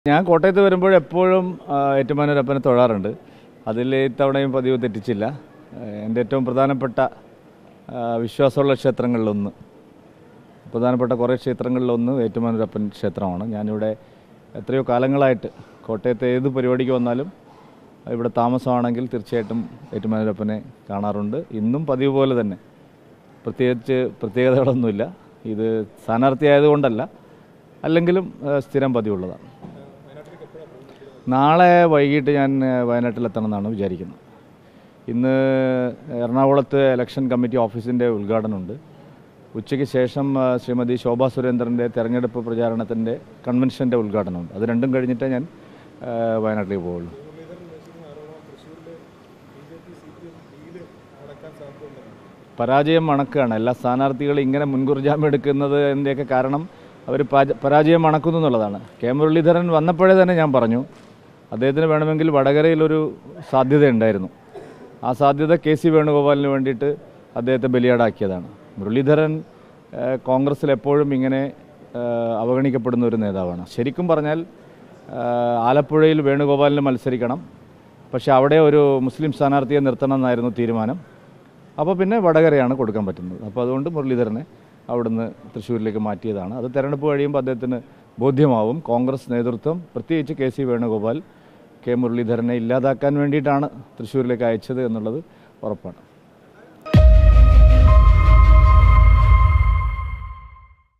ഞാൻ കോട്ടയത്ത് വരുമ്പോൾ എപ്പോഴും ആ, ഏറ്റുമാനൂരപ്പനെ തൊഴാറുണ്ട് അതിൽ ഇത്തവണയും പതിവ് തെറ്റിച്ചില്ല ആ, എൻ്റെ ഏറ്റവും പ്രധാനപ്പെട്ട ആ, വിശ്വാസമുള്ള ക്ഷേത്രങ്ങളിലൊന്ന് പ്രധാനപ്പെട്ട കുറേ ക്ഷേത്രങ്ങളിലൊന്ന് ഏറ്റുമാനൂരപ്പൻ ക്ഷേത്രമാണ് ഞാനിവിടെ എത്രയോ കാലങ്ങളായിട്ട് കോട്ടയത്തെ ഏത് പരിപാടിക്ക് വന്നാലും ഇവിടെ താമസമാണെങ്കിൽ തീർച്ചയായിട്ടും ഏറ്റുമാനൂരപ്പനെ കാണാറുണ്ട് ഇന്നും പതിവ് പോലെ തന്നെ പ്രത്യേകിച്ച് പ്രത്യേകതകളൊന്നുമില്ല ഇത് സ്ഥാനാർത്ഥി ആയതുകൊണ്ടല്ല അല്ലെങ്കിലും ആ, സ്ഥിരം പതിവുള്ളതാണ് നാളെ വൈകിട്ട് ഞാൻ ആ, വയനാട്ടിലെത്തണമെന്നാണ് വിചാരിക്കുന്നത് ഇന്ന് എറണാകുളത്ത് ഇലക്ഷൻ കമ്മിറ്റി ഓഫീസിൻ്റെ ഉദ്ഘാടനമുണ്ട് ഉച്ചയ്ക്ക് ശേഷം ആ, ശ്രീമതി ശോഭാ സുരേന്ദ്രൻ്റെ തെരഞ്ഞെടുപ്പ് പ്രചാരണത്തിൻ്റെ കൺവെൻഷൻ്റെ ഉദ്ഘാടനമുണ്ട് അത് രണ്ടും കഴിഞ്ഞിട്ടേ ഞാൻ ആ, വയനാട്ടിലേക്ക് പോവുള്ളൂ പരാജയം മണക്കുകയാണ് എല്ലാ സ്ഥാനാർത്ഥികളും ഇങ്ങനെ മുൻകൂർ ജാമ്യം എടുക്കുന്നതിൻ്റെയൊക്കെ കാരണം അവർ പരാജയം മണക്കുന്നു എന്നുള്ളതാണ് കെ മുരളീധരൻ വന്നപ്പോഴേ തന്നെ ഞാൻ പറഞ്ഞു അദ്ദേഹത്തിന് വേണമെങ്കിൽ വടകരയിലൊരു സാധ്യത ഉണ്ടായിരുന്നു ആ സാധ്യത കെ സി വേണുഗോപാലിന് വേണ്ടിയിട്ട് അദ്ദേഹത്തെ ബലിയാടാക്കിയതാണ് മുരളീധരൻ ഏഹ്, കോൺഗ്രസ്സിൽ എപ്പോഴും ഇങ്ങനെ ഏഹ്, അവഗണിക്കപ്പെടുന്ന ഒരു നേതാവാണ് ശരിക്കും പറഞ്ഞാൽ ഏഹ്, ആലപ്പുഴയിൽ വേണുഗോപാലിന് മത്സരിക്കണം പക്ഷേ അവിടെ ഒരു മുസ്ലിം സ്ഥാനാർത്ഥിയെ നിർത്തണം എന്നായിരുന്നു തീരുമാനം അപ്പോൾ പിന്നെ വടകരയാണ് കൊടുക്കാൻ പറ്റുന്നത് അപ്പോൾ അതുകൊണ്ട് മുരളീധരനെ അവിടുന്ന് തൃശ്ശൂരിലേക്ക് മാറ്റിയതാണ് അത് തെരഞ്ഞെടുപ്പ് കഴിയുമ്പോൾ അദ്ദേഹത്തിന് ബോധ്യമാവും കോൺഗ്രസ് നേതൃത്വം പ്രത്യേകിച്ച് കെ സി വേണുഗോപാൽ കെ മുരളീധരനെ ഇല്ലാതാക്കാൻ വേണ്ടിയിട്ടാണ് തൃശ്ശൂരിലേക്ക് അയച്ചത് എന്നുള്ളത് ഉറപ്പാണ്